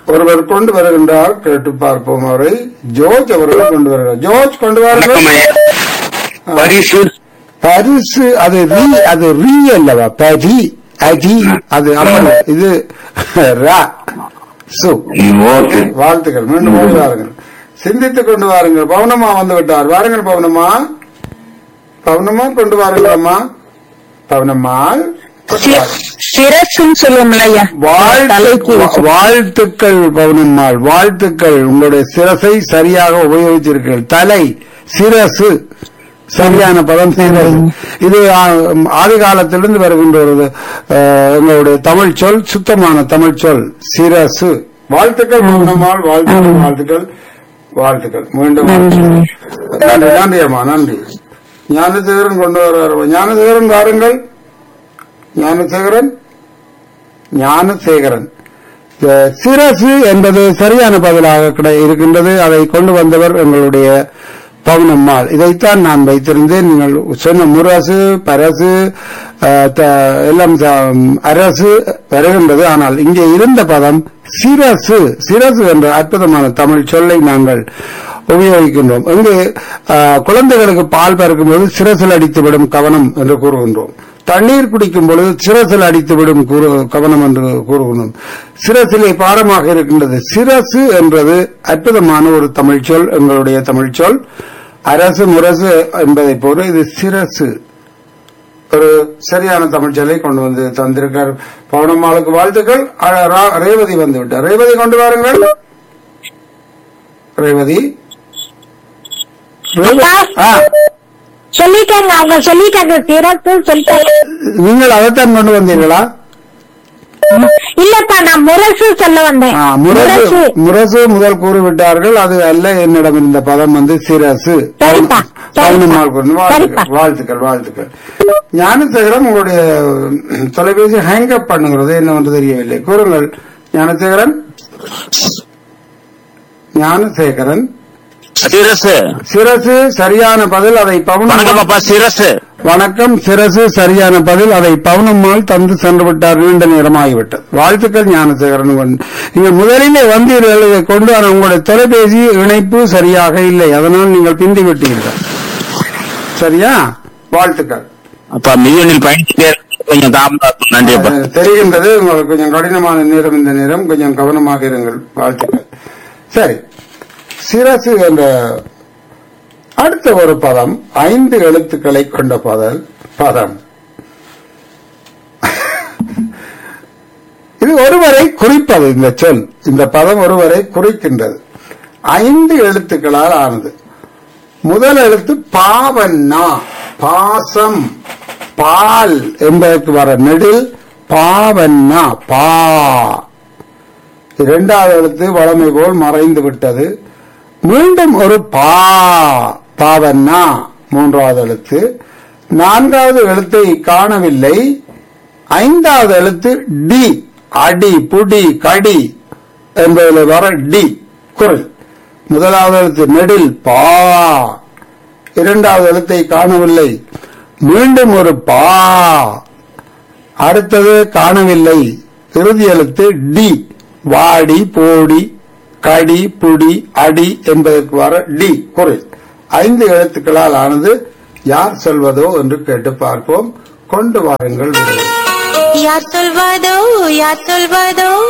ஒருவர் கொண்டு வருகின்றார் கேட்டு பார்ப்போம் அவரை ஜோர்ஜ் அவர்கள் கொண்டு வருகிறார் ஜோர்ஜ் கொண்டு வாருங்கள் வணக்கம் ஐயா பரிசு பரிசு அது ரீ அது ரீ அல்லவா பரி அடி அது அம்மன் இது ரா சு ஓகே வாழ்த்துக்கள் மீண்டும் கொண்டு வாருங்கள் சிந்தித்துக் கொண்டு வாருங்கள் பவுனமா வந்து விட்டார் வாருங்கள் பவுனமா பவுனமா கொண்டு வாருங்கள் அம்மா பவுனம்மாள் கொண்டு வாருங்கள். சிரசுன்னு சொல்லுவோம்ல ஐயா தலைக்கு வாழ்த்து- வச்சு. வாழ்த்துக்கள் பவுனம்மாள் வாழ்த்துக்கள் உங்களுடைய சிரசை சரியாக உபயோகிச்சிருக்கீர்கள் தலை சிரசு சரியான பதம் சிரசு இது ஆ, ஆதி காலத்திலிருந்து வருகின்ற ஒரு ஆ, எங்களுடைய தமிழ் சொல் சுத்தமான தமிழ் சொல் சிரசு வாழ்த்துக்கள் பவுனம்மாள் வாழ்த்துக்கள் வாழ்த்துக்கள் வாழ்த்துக்கள் மீண்டும் நன்றி நன்றி அம்மா நன்றி ஞானசேகரன் கொண்டு வர ஞானசேகரன் வாருங்கள் ஞானசேகரன் ஞானசேகரன் இந்த சிரசு என்பது சரியான பதிலாக கிடை இருக்கின்றது அதை கொண்டு வந்தவர் எங்களுடைய பவுனம்மாள் இதைத்தான் நான் வைத்திருந்தேன் நீங்கள் சொன்ன முரசு பரசு அஹ், த- எல்லாம் ச- அரசு வருகின்றது ஆனால் இங்கே இருந்த பதம் சிரசு சிரசு என்ற அற்புதமான தமிழ் சொல்லை நாங்கள் உபயோகிக்கின்றோம் இங்கு அஹ், குழந்தைகளுக்கு பால் பறக்கும்போது சிரசில் அடித்துவிடும் கவனம் என்று கூறுகின்றோம் தண்ணீர் குடிக்கும் பொழுது சிரசில் அடித்துவிடும் கூறு- கவனம் என்று கூறுகிறோம் சிரசிலே பாரமாக இருக்கின்றது சிரசு என்பது அற்புதமான ஒரு தமிழ் சொல் எங்களுடைய தமிழ் சொல் அரசு முரசு என்பதை போல இது சிரசு ஒரு சரியான தமிழ் சொல்லை கொண்டு வந்து தந்திருக்கார் பௌர்ணமாளுக்கு வாழ்த்துக்கள் அ- ரா- ரேவதி வந்து விட்டார் ரேவதி கொண்டு வாருங்கள் ரேவதி ரேவதி- ஆ, சொல்லிட்டாங்க அவங்க சொல்லிட்டாங்க சிரசு சொல்லிட்டாங்க நீங்கள் அதைத்தான் கொண்டு வந்தீர்களா இல்லப்பா நான் முரசு சொல்ல வந்தேன் ஆ, முரசு முரசு முரசு முதல் கூறிவிட்டார்கள் அது அல்ல என்னிடம் இருந்த பதம் வந்து சிரசு சரிப்பா, சரிப்பா. பவுனம்மாள் கூறின சரிப்பா. வாழ்த்துக்கள் வாழ்த்துக்கள் வாழ்த்துக்கள் ஞானசேகரன் உங்களுடைய தொலைபேசி ஹேங் அப் பண்ணுகிறது என்னவென்று தெரியவில்லை கூறுங்கள் ஞானசேகரன் ஞானசேகரன் சிரசு சிரசு சரியான பதில் அதை வணக்கம் பவுனம் அப்பா சிரசு வணக்கம் சிரசு சரியான பதில் அதை பவுனம்மாள் தந்து சென்று விட்டார் நீண்ட நேரமாகிவிட்டது வாழ்த்துக்கள் ஞானசேகரன் கொண்டு. நீங்கள் முதலிலே வந்தீர்கள் இதை கொண்டு வர உங்களுடைய தொலைபேசி இணைப்பு சரியாக இல்லை அதனால் நீங்கள் பிந்தி விட்டீர்கள் சரியா வாழ்த்துக்கள் அப்பா மில்லியனில் பயணிச்சுட்டே இருக்கு. கொஞ்சம் தாமதம் நன்றி அப்பா அது தெரிகின்றது உங்களுக்கு கொஞ்சம் கடினமான நேரம் இந்த நேரம் கொஞ்சம் கவனமாக இருங்கள் வாழ்த்துக்கள் சரி சிரசு என்ற அடுத்த ஒரு பதம் ஐந்து எழுத்துக்களை கொண்ட பதம் பதம் இது ஒருவரை குறிப்பது இந்த சொல் இந்த பதம் ஒருவரை குறிக்கின்றது ஐந்து எழுத்துக்களால் ஆனது முதல் எழுத்து பாவன்னா பாசம் பால் என்பதற்கு வர நெடில் பாவன்னா பா இரண்டாவது எழுத்து வளமை போல் மறைந்து விட்டது மீண்டும் ஒரு பா பாவன்னா மூன்றாவது எழுத்து நான்காவது எழுத்தை காணவில்லை ஐந்தாவது எழுத்து டி அடி புடி கடி என்பதில் வர டி குரல் முதலாவது எழுத்து நெடில் பா இரண்டாவது எழுத்தை காணவில்லை மீண்டும் ஒரு பா அடுத்தது காணவில்லை இறுதி எழுத்து டி வாடி போடி கடி புடி அடி என்பதற்கு வர டி குரல் ஐந்து எழுத்துக்களால் ஆனது யார் சொல்வதோ என்று கேட்டு பார்ப்போம் கொண்டு வாருங்கள் விரைவில். யார் சொல்வதோ யார் சொல்வதோ